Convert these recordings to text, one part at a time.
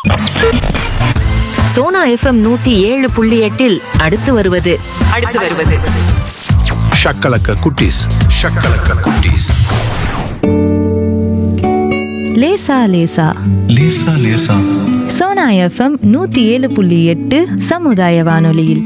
Sona FM நூத்தி ஏழு புள்ளி எட்டில் அடுத்து வருவது அடுத்து வருவது ஷக்கலக்க குட்டீஸ் ஷக்கலக்க குட்டீஸ் லேசா லேசா லேசா லேசா சோனா எஃப்எம் நூத்தி ஏழு புள்ளி எட்டு சமுதாய வானொலியில்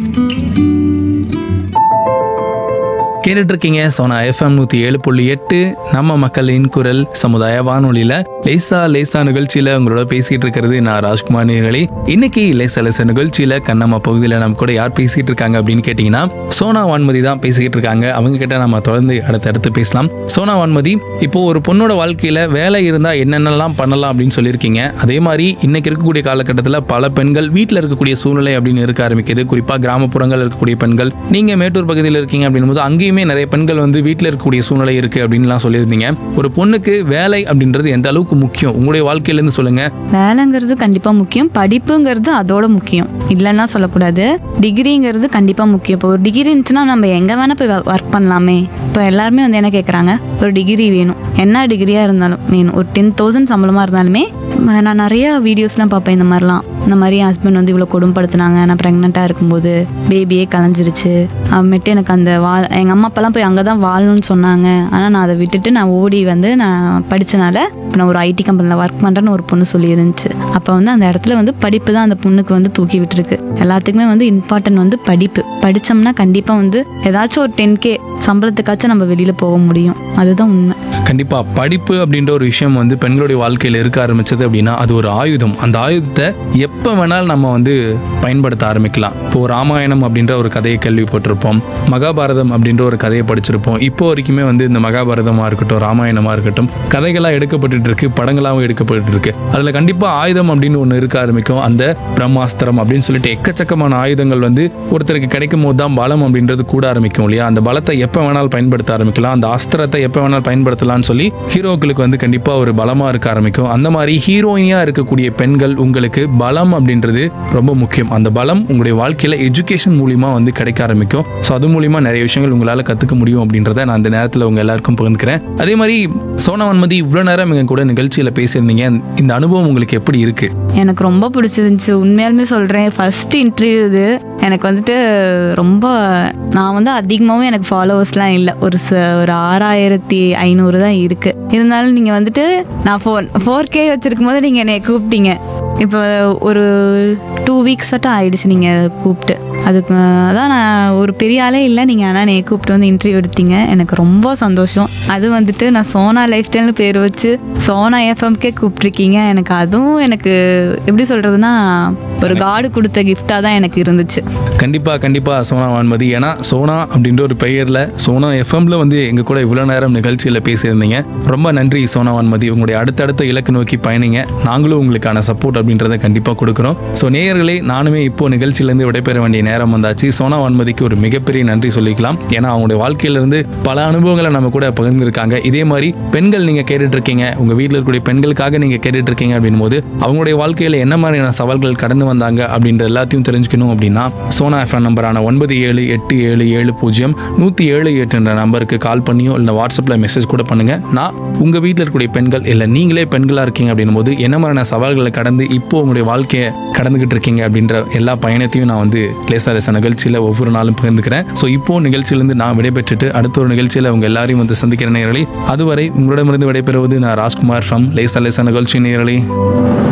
கேட்டுட்டு இருக்கீங்க சோனா எஃப்எம் நூத்தி ஏழு புள்ளி எட்டு நம்ம மக்களின் குரல் சமுதாய வானொலியில லேசா லேசா நிகழ்ச்சியில உங்களோட பேசிட்டு இருக்கிறது நான் ராஜ்குமார் நேர்களே இன்னைக்கு லேசா லேசா நிகழ்ச்சியில கண்ணம்மா பகுதியில நம்ம கூட யார் பேசிட்டு இருக்காங்க அப்படின்னு கேட்டீங்கன்னா சோனா வான்மதி தான் பேசிக்கிட்டு இருக்காங்க அவங்க கிட்ட நம்ம தொடர்ந்து அடுத்தடுத்து பேசலாம் சோனா வான்மதி இப்போ ஒரு பொண்ணோட வாழ்க்கையில வேலை இருந்தா என்னென்னலாம் பண்ணலாம் அப்படின்னு சொல்லியிருக்கீங்க அதே மாதிரி இன்னைக்கு இருக்கக்கூடிய காலகட்டத்தில் பல பெண்கள் வீட்டில் இருக்கக்கூடிய சூழ்நிலை அப்படின்னு இருக்க ஆரம்பிக்குது குறிப்பா கிராமப்புறங்கள் இருக்கக்கூடிய பெண்கள் நீங்க மேட்டூர் பகுதியில் இருக்கீங்க அப்படின்னும் போது அங்கேயுமே நிறைய பெண்கள் வந்து வீட்டில் இருக்கக்கூடிய சூழ்நிலை இருக்கு அப்படின்லாம் சொல்லியிருந்தீங்க ஒரு பொண்ணுக்கு வேலை அப்படின்றது எந்த அளவுக்கு முக்கியம் உங்களுடைய வாழ்க்கையிலேருந்து சொல்லுங்க வேலைங்கிறது கண்டிப்பாக முக்கியம் படிப்புங்கிறது அதோட முக்கியம் இல்லைன்னா சொல்லக்கூடாது டிகிரிங்கிறது கண்டிப்பாக முக்கியம் இப்போ ஒரு டிகிரி இருந்துச்சுன்னா நம்ம எங்கே வேணால் போய் ஒர்க் பண்ணலாமே இப்போ எல்லாருமே வந்து என்ன கேட்குறாங்க ஒரு டிகிரி வேணும் என்ன டிகிரியாக இருந்தாலும் வேணும் ஒரு டென் தௌசண்ட் சம்பளமாக இருந்தாலுமே ம- நான் நிறைய வீடியோஸ்லாம் பார்ப்பேன் இந்த மாதிரிலாம் இந்த மாதிரி என் ஹஸ்பண்ட் வந்து இவ்வளோ கொடுமைப்படுத்துனாங்க நான் ப்ரெக்னெண்ட்டாக இருக்கும்போது பேபியே கலைஞ்சிருச்சு அப்புறமேட்டு எனக்கு அந்த வாழ் எங்கள் அம்மா அப்பாலாம் போய் அங்கே தான் வாழணும்னு சொன்னாங்க ஆனால் நான் அதை விட்டுட்டு நான் ஓடி வந்து நான் படித்தனால இப்போ நான் ஒரு ஐடி கம்பெனியில் ஒர்க் பண்ணுறேன்னு ஒரு பொண்ணு சொல்லி இருந்துச்சு அப்போ வந்து அந்த இடத்துல வந்து படிப்பு தான் அந்த பொண்ணுக்கு வந்து தூக்கி விட்டுருக்கு எல்லாத்துக்குமே வந்து இம்பார்ட்டன்ட் வந்து படிப்பு படித்தோம்னா கண்டிப்பாக வந்து ஏதாச்சும் ஒரு டென் கே சம்பளத்துக்காச்சும் நம்ம வெளியில் போக முடியும் அதுதான் உண்மை கண்டிப்பா படிப்பு அப்படின்ற ஒரு விஷயம் வந்து பெண்களுடைய வாழ்க்கையில இருக்க ஆரம்பிச்சது அப்படின்னா அது ஒரு ஆயுதம் அந்த ஆயுதத்தை எப்ப வேணாலும் நம்ம வந்து பயன்படுத்த ஆரம்பிக்கலாம் இப்போ ராமாயணம் அப்படின்ற ஒரு கதையை கேள்விப்பட்டிருப்போம் மகாபாரதம் அப்படின்ற ஒரு கதையை படிச்சிருப்போம் இப்போ வரைக்குமே வந்து இந்த மகாபாரதமா இருக்கட்டும் ராமாயணமா இருக்கட்டும் கதைகளா எடுக்கப்பட்டுட்டு இருக்கு படங்களாகவும் எடுக்கப்பட்டு இருக்கு அதுல கண்டிப்பா ஆயுதம் அப்படின்னு ஒன்று இருக்க ஆரம்பிக்கும் அந்த பிரம்மாஸ்திரம் அப்படின்னு சொல்லிட்டு எக்கச்சக்கமான ஆயுதங்கள் வந்து ஒருத்தருக்கு கிடைக்கும் போது தான் பலம் அப்படின்றது கூட ஆரம்பிக்கும் இல்லையா அந்த பலத்தை எப்போ வேணாலும் பயன்படுத்த ஆரம்பிக்கலாம் அந்த அஸ்திரத்தை எப்போ வேணாலும் பயன்படுத்தலாம்னு சொல்லி ஹீரோக்களுக்கு வந்து கண்டிப்பா ஒரு பலமா இருக்க ஆரம்பிக்கும் அந்த மாதிரி ஹீரோயினியா இருக்கக்கூடிய பெண்கள் உங்களுக்கு பலம் அப்படின்றது ரொம்ப முக்கியம் அந்த பலம் உங்களுடைய வாழ்க்கையில எஜுகேஷன் மூலியமா வந்து கிடைக்க ஆரம்பிக்கும் ஸோ அது மூலியமா நிறைய விஷயங்கள் உங்களால கத்துக்க முடியும் அப்படின்றத நான் அந்த நேரத்தில் உங்க எல்லாருக்கும் பகிர்ந்துக்கிறேன் அதே மாதிரி சோனா வன்மதி இவ்வளவு நேரம் எங்க கூட நிகழ்ச்சியில பேசியிருந்தீங்க இந்த அனுபவம் உங்களுக்கு எப்படி இருக்கு எனக்கு ரொம்ப பிடிச்சிருந்துச்சு உண்மையாலுமே சொல்கிறேன் ஃபர்ஸ்ட் இன்டர்வியூ இது எனக்கு வந்துட்டு ரொம்ப நான் வந்து அதிகமாகவும் எனக்கு ஃபாலோவர்ஸ்லாம் இல்லை ஒரு ச ஒரு ஆறாயிரத்தி ஐநூறு தான் இருக்குது இருந்தாலும் நீங்கள் வந்துட்டு நான் ஃபோர் ஃபோர் கே வச்சுருக்கும் போது நீங்கள் என்னை கூப்பிட்டீங்க இப்போ ஒரு டூ வீக்ஸ் ஆட்டம் ஆயிடுச்சு நீங்கள் கூப்பிட்டு அதுக்கு அதான் நான் ஒரு பெரிய ஆளே இல்லை நீங்கள் ஆனால் என்னை கூப்பிட்டு வந்து இன்டர்வியூ எடுத்தீங்க எனக்கு ரொம்ப சந்தோஷம் அது வந்துட்டு நான் சோனா லைஃப் ஸ்டைல்னு பேர் வச்சு சோனா எஃப்எம்கே கூப்பிட்ருக்கீங்க எனக்கு அதுவும் எனக்கு எப்படி சொல்கிறதுனா ஒரு காடு கொடுத்த கிஃப்டாக தான் எனக்கு இருந்துச்சு கண்டிப்பா கண்டிப்பா சோனா வான்மதி ஏன்னா சோனா அப்படின்ற ஒரு பெயர்ல சோனா எஃப்எம்ல வந்து எங்க கூட இவ்வளவு நேரம் நிகழ்ச்சியில பேசியிருந்தீங்க ரொம்ப நன்றி சோனா வான்மதி உங்களுடைய அடுத்தடுத்த இலக்கு நோக்கி பயணிங்க நாங்களும் உங்களுக்கான சப்போர்ட் அப்படின்றத கண்டிப்பா கொடுக்குறோம் ஸோ நேயர்களே நானுமே இப்போ நிகழ்ச்சியிலேருந்து விடைபெற வேண்டிய நேரம் வந்தாச்சு சோனா வான்மதிக்கு ஒரு மிகப்பெரிய நன்றி சொல்லிக்கலாம் ஏன்னா அவங்களுடைய வாழ்க்கையிலிருந்து பல அனுபவங்களை நம்ம கூட பகிர்ந்திருக்காங்க இதே மாதிரி பெண்கள் நீங்க கேட்டுட்டு இருக்கீங்க உங்க வீட்டில் இருக்கக்கூடிய பெண்களுக்காக நீங்க கேட்டுட்டு இருக்கீங்க அப்படின் போது அவங்களுடைய வாழ்க்கையில என்ன மாதிரியான சவால்கள் கடந்து வந்தாங்க அப்படின்ற எல்லாத்தையும் தெரிஞ்சுக்கணும் அப்படின்னா சோனா எஃப்எம் நம்பரான ஒன்பது ஏழு எட்டு ஏழு ஏழு பூஜ்ஜியம் நூற்றி ஏழு எட்டு என்ற நம்பருக்கு கால் பண்ணியோ இல்லை வாட்ஸ்அப்பில் மெசேஜ் கூட பண்ணுங்க நான் உங்க வீட்டில் இருக்கக்கூடிய பெண்கள் இல்லை நீங்களே பெண்களாக இருக்கீங்க அப்படின்னும் போது என்ன மாதிரியான சவால்களை கடந்து இப்போ உங்களுடைய வாழ்க்கையை கடந்துகிட்டு இருக்கீங்க அப்படின்ற எல்லா பயணத்தையும் நான் வந்து லேசா லேசா நிகழ்ச்சியில் ஒவ்வொரு நாளும் பகிர்ந்துக்கிறேன் ஸோ இப்போ நிகழ்ச்சியிலிருந்து நான் விடைபெற்றுட்டு அடுத்த ஒரு நிகழ்ச்சியில் உங்க எல்லாரையும் வந்து சந்திக்கிற நேரலை அதுவரை உங்களிடமிருந்து விடைபெறுவது நான் ராஜ்குமார் ஃப்ரம் லேசா லேசா நிகழ்ச்சி நேரலை